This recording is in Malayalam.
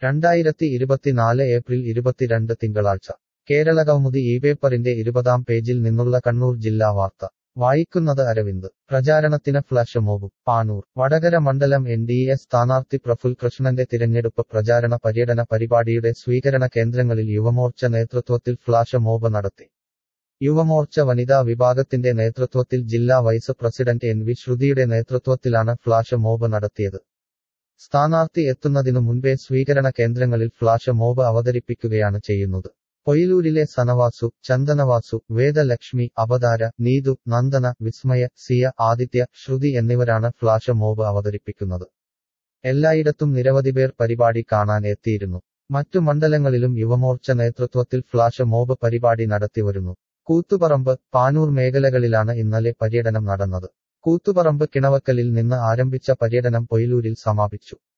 രണ്ടായിരത്തി ഇരുപത്തിനാല് ഏപ്രിൽ ഇരുപത്തിരണ്ട് തിങ്കളാഴ്ച കേരളകൗമുദി ഈ പേപ്പറിന്റെ ഇരുപതാം പേജിൽ നിന്നുള്ള കണ്ണൂർ ജില്ലാ വാർത്ത വായിക്കുന്നത് അരവിന്ദ് പ്രചാരണത്തിന് ഫ്ലാഷ് മോബും പാനൂർ വടകര മണ്ഡലം എൻ ഡി എ സ്ഥാനാർത്ഥി പ്രഫുൽ കൃഷ്ണന്റെ തിരഞ്ഞെടുപ്പ് പ്രചാരണ പര്യടന പരിപാടിയുടെ സ്വീകരണ കേന്ദ്രങ്ങളിൽ യുവമോർച്ച നേതൃത്വത്തിൽ ഫ്ലാഷ് മോബ് നടത്തി യുവമോർച്ച വനിതാ വിഭാഗത്തിന്റെ നേതൃത്വത്തിൽ ജില്ലാ വൈസ് പ്രസിഡന്റ് എൻ വി ശ്രുതിയുടെ നേതൃത്വത്തിലാണ് ഫ്ലാഷ് മോബ് നടത്തിയത് സ്ഥാനാർത്ഥി എത്തുന്നതിനു മുൻപേ സ്വീകരണ കേന്ദ്രങ്ങളിൽ ഫ്ലാഷ് മോബ് അവതരിപ്പിക്കുകയാണ് ചെയ്യുന്നത് പൊയിലൂരിലെ സനവാസു ചന്ദനവാസു വേദലക്ഷ്മി അവതാര നീതു നന്ദന വിസ്മയ സിയ ആദിത്യ ശ്രുതി എന്നിവരാണ് ഫ്ലാഷ് മോബ് അവതരിപ്പിക്കുന്നത് എല്ലായിടത്തും നിരവധി പേർ പരിപാടി കാണാൻ എത്തിയിരുന്നു മറ്റു മണ്ഡലങ്ങളിലും യുവമോർച്ച നേതൃത്വത്തിൽ ഫ്ലാഷ് മോബ് പരിപാടി നടത്തിവരുന്നു കൂത്തുപറമ്പ് പാനൂർ മേഖലകളിലാണ് ഇന്നലെ പര്യടനം നടന്നത് കൂത്തുപറമ്പ് കിണവക്കലിൽ നിന്ന് ആരംഭിച്ച പര്യടനം പൊയിലൂരിൽ സമാപിച്ചു